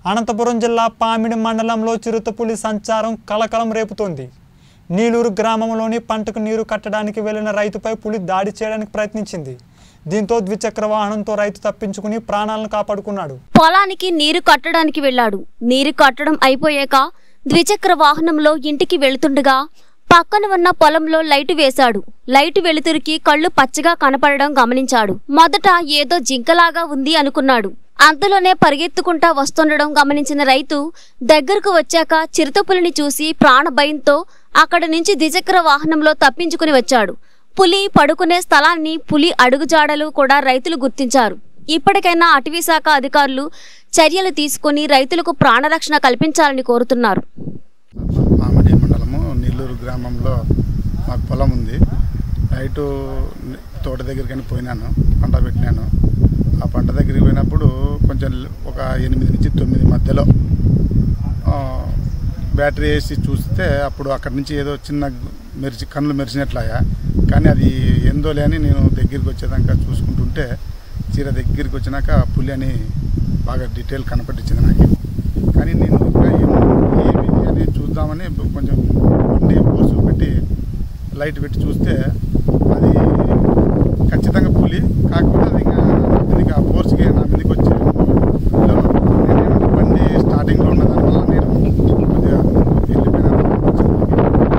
అనంతపురం జిల్లా పామిడి మండలంలో చిరుతపులి సంచారం కలకలం రేపుతోంది నీలూరు గ్రామంలోని పంటకు నీరు కట్టడానికి వెళ్లిన రైతుపై పులి దాడి చేయడానికి ప్రయత్నించింది దీంతో ద్విచక్ర వాహనంతో రైతు తప్పించుకుని ప్రాణాలను కాపాడుకున్నాడు పొలానికి నీరు కట్టడానికి వెళ్ళాడు నీరు కట్టడం అయిపోయాక ద్విచక్ర వాహనంలో ఇంటికి వెళుతుండగా పక్కన ఉన్న పొలంలో లైటు వేశాడు లైటు వెలుతురికి కళ్ళు పచ్చగా కనపడడం గమనించాడు మొదట ఏదో జింకలాగా ఉంది అనుకున్నాడు అంతలోనే పరిగెత్తుకుంటా వస్తుండడం గమనించిన రైతు దగ్గరకు వచ్చాక చిరుతపులిని చూసి ప్రాణ భయంతో అక్కడి నుంచి ద్విచక్ర వాహనంలో తప్పించుకుని వచ్చాడు పులి పడుకునే స్థలాన్ని పులి అడుగుజాడలు కూడా రైతులు గుర్తించారు ఇప్పటికైనా అటవీ శాఖ అధికారులు చర్యలు తీసుకుని రైతులకు ప్రాణరక్షణ కల్పించాలని కోరుతున్నారు మామిడి మండలము నెల్లూరు గ్రామంలో మాకు పొలం ఉంది నైటు తోట దగ్గరికి పోయినాను పంట పెట్టినాను ఆ పంట దగ్గరికి పోయినప్పుడు కొంచెం ఒక ఎనిమిది నుంచి తొమ్మిది మధ్యలో ఆ, బ్యాటరీ వేసి చూస్తే అప్పుడు అక్కడి నుంచి ఏదో చిన్న మెరిచి కన్నులు మెరిచినట్లయా కానీ అది ఏందో లేని నేను దగ్గరికి వచ్చేదాకా చూసుకుంటుంటే చీర దగ్గరికి వచ్చినాక పులి అని బాగా డీటెయిల్ కనపట్టించింది నాకు కానీ నేను ఇంకా ఏం- ఏమిది అని చూద్దామని కొంచెం బండి ఫోర్స్ పెట్టి లైట్ పెట్టి చూస్తే అది ఖచ్చితంగా పులి కాకపోతే అది ఇంకా నా మీదకి ఆ ఫోర్స్కి నా మీదకి వచ్చి లో నేను బండి స్టార్టింగ్లో ఉన్న దానివల్ల నేను కొద్దిగా వెళ్ళిపోయినాను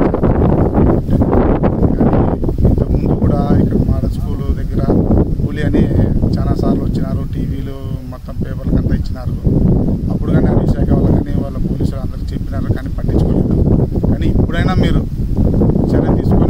కానీ ఇంతకుముందు కూడా ఇక్కడ మాడ స్కూల్ దగ్గర కూలి అని చాలా సార్లు వచ్చినారు టీవీలు మొత్తం పేపర్లకు అంతా ఇచ్చినారు అప్పుడు కానీ అటవీ శాఖ వాళ్ళు కానీ వాళ్ళ పోలీసులు అందరికి చెప్పినారు కానీ పట్టించుకోలేదు కానీ ఇప్పుడైనా మీరు చర్య తీసుకొని